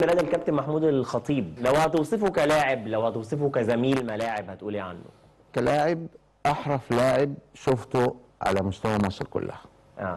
ميلاد الكابتن محمود الخطيب لو هتوصفه كلاعب لو هتوصفه كزميل ملاعب هتقولي عنه كلاعب احرف لاعب شفته على مستوى مصر كلها اه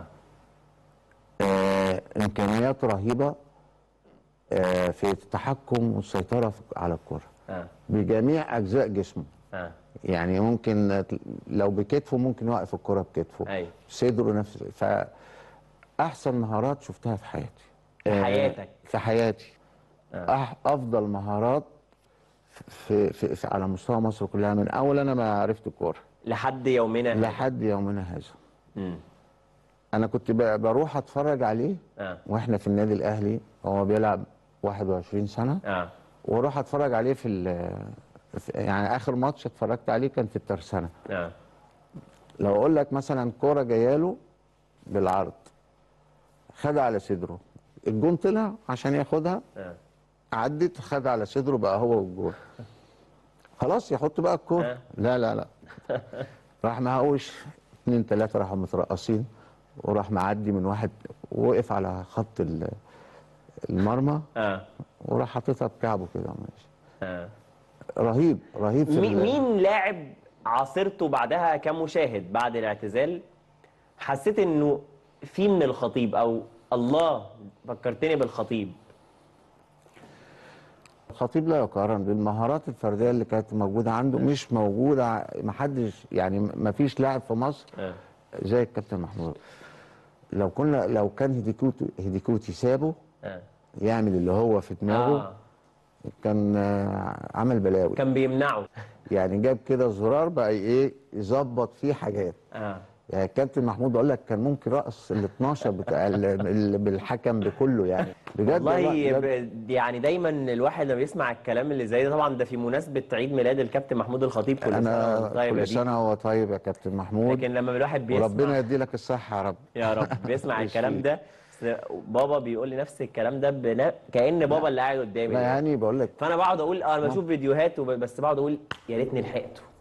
آه امكانيات رهيبه آه في التحكم والسيطره في- على الكره اه بجميع اجزاء جسمه اه يعني ممكن لو بكتفه ممكن يوقف الكره بكتفه ايوه صدره نفس فاحسن مهارات شفتها في حياتي في آه، حياتك. في حياتي أح افضل مهارات في, في, في على مستوى مصر كلها من اول انا ما عرفت الكوره لحد يومنا هذا. لحد يومنا هذا مم. انا كنت ب- بروح اتفرج عليه اه واحنا في النادي الاهلي هو بيلعب 21 سنه اه واروح اتفرج عليه في, ال- في يعني اخر ماتش اتفرجت عليه كان في الترسانه اه لو اقول لك مثلا كوره جايه له بالعرض خد على صدره الجون طلع عشان ياخدها اه عدت خد على صدره بقى هو والجون خلاص يحط بقى الكوره آه. لا لا لا راح مهوش اتنين تلاته راحوا مترقصين وراح معدي من واحد وقف على خط ال- المرمى اه وراح حاططها بكعبه كده ماشي اه رهيب رهيب في مين ال- مين لاعب عاصرته بعدها كمشاهد بعد الاعتزال حسيت انه في من الخطيب او الله فكرتني بالخطيب الخطيب لا يقارن بالمهارات الفرديه اللي كانت موجوده عنده مش موجوده ع- محدش يعني ما فيش لاعب في مصر اه زي الكابتن محمود لو كنا لو كان هيديكوتي هيديكوتي سابه اه يعمل اللي هو في دماغه آه. كان آه، عمل بلاوي كان بيمنعه يعني جاب كده زرار بقى ايه يظبط فيه حاجات اه يعني الكابتن محمود اقول لك كان ممكن رقص ال 12 بتاع ال- ال- بالحكم بكله يعني بجد والله بجد. ب- يعني دايما الواحد لما يسمع الكلام اللي زي ده طبعا ده في مناسبه عيد ميلاد الكابتن محمود الخطيب كل سنه انا وانت طيب يا كل بيه. سنه وهو طيب يا كابتن محمود لكن لما الواحد بيسمع وربنا يدي لك الصحه يا رب يا رب بيسمع ماشي. الكلام ده بس بابا بيقول لي نفس الكلام ده بنا... كأن بابا اللي قاعد قدامي لا ده. يعني بقول لك فانا بقعد اقول اه انا بشوف فيديوهات وب... بس بقعد اقول يا ريتني لحقته